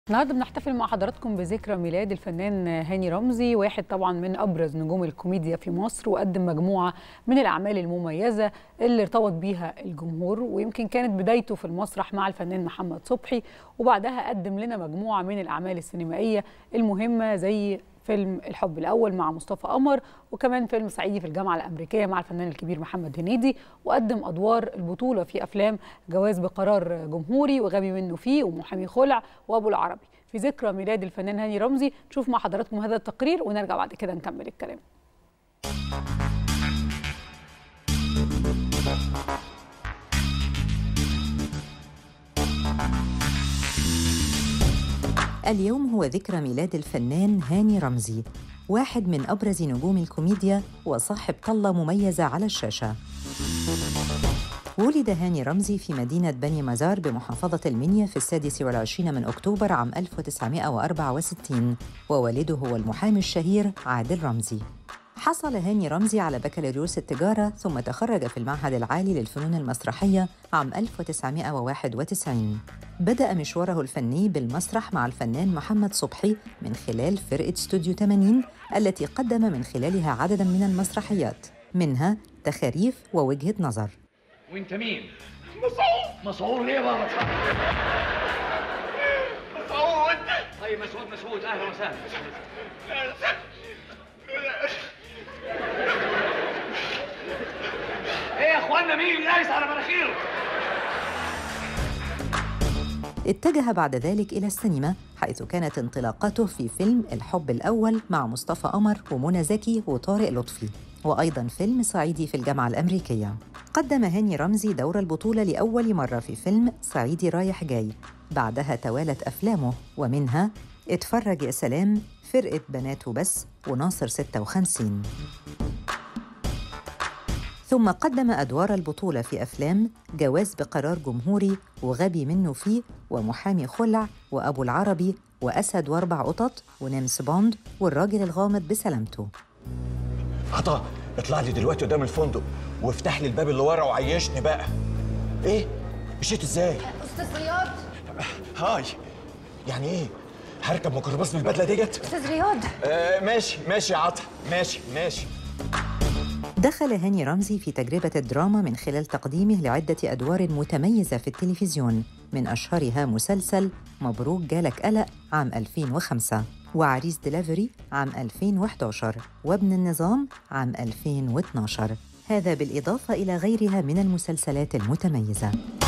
النهارده بنحتفل مع حضراتكم بذكرى ميلاد الفنان هاني رمزي واحد طبعا من ابرز نجوم الكوميديا في مصر وقدم مجموعه من الاعمال المميزه اللي ارتبط بيها الجمهور ويمكن كانت بدايته في المسرح مع الفنان محمد صبحي وبعدها قدم لنا مجموعه من الاعمال السينمائيه المهمه زي فيلم الحب الاول مع مصطفى قمر وكمان فيلم صعيدي في الجامعه الامريكيه مع الفنان الكبير محمد هنيدي وقدم ادوار البطوله في افلام جواز بقرار جمهوري وغبي منه فيه ومحامي خلع وابو العربي في ذكرى ميلاد الفنان هاني رمزي نشوف مع حضراتكم هذا التقرير ونرجع بعد كده نكمل الكلام اليوم هو ذكرى ميلاد الفنان هاني رمزي واحد من أبرز نجوم الكوميديا وصاحب طلة مميزة على الشاشة ولد هاني رمزي في مدينة بني مزار بمحافظة المنيا في السادس والعشرين من أكتوبر عام 1964 ووالده هو المحامي الشهير عادل رمزي حصل هاني رمزي على بكالوريوس التجارة ثم تخرج في المعهد العالي للفنون المسرحية عام 1991 بدأ مشواره الفني بالمسرح مع الفنان محمد صبحي من خلال فرقة استوديو 80 التي قدم من خلالها عدداً من المسرحيات منها تخاريف ووجهة نظر وانت مين؟ مسعود مسعود ليه يا بابا؟ مسعود طيب مسعود مسعود اهلا وسهلا ايه يا اخوانا مين اللي دايس على مناخيره؟ اتجه بعد ذلك إلى السينما حيث كانت انطلاقته في فيلم الحب الأول مع مصطفى قمر ومنى زكي وطارق لطفي وأيضا فيلم صعيدي في الجامعة الأمريكية قدم هاني رمزي دور البطولة لأول مرة في فيلم صعيدي رايح جاي بعدها توالت أفلامه ومنها اتفرج يا سلام فرقة بنات وبس وناصر 56 ثم قدم أدوار البطولة في أفلام جواز بقرار جمهوري وغبي منه فيه ومحامي خلع وأبو العربي وأسد وأربع قطط ونمس بوند والراجل الغامض بسلامته عطا اطلع لي دلوقتي قدام الفندق وافتح لي الباب اللي ورا وعيشني بقى ايه مشيت ازاي استاذ رياض هاي يعني ايه هركب ميكروباص بالبدله ديت استاذ رياض آه ماشي ماشي يا عطا ماشي ماشي دخل هاني رمزي في تجربة الدراما من خلال تقديمه لعدة أدوار متميزة في التلفزيون من أشهرها مسلسل مبروك جالك قلق عام 2005 وعريس ديليفري عام 2011 وابن النظام عام 2012 هذا بالإضافة إلى غيرها من المسلسلات المتميزة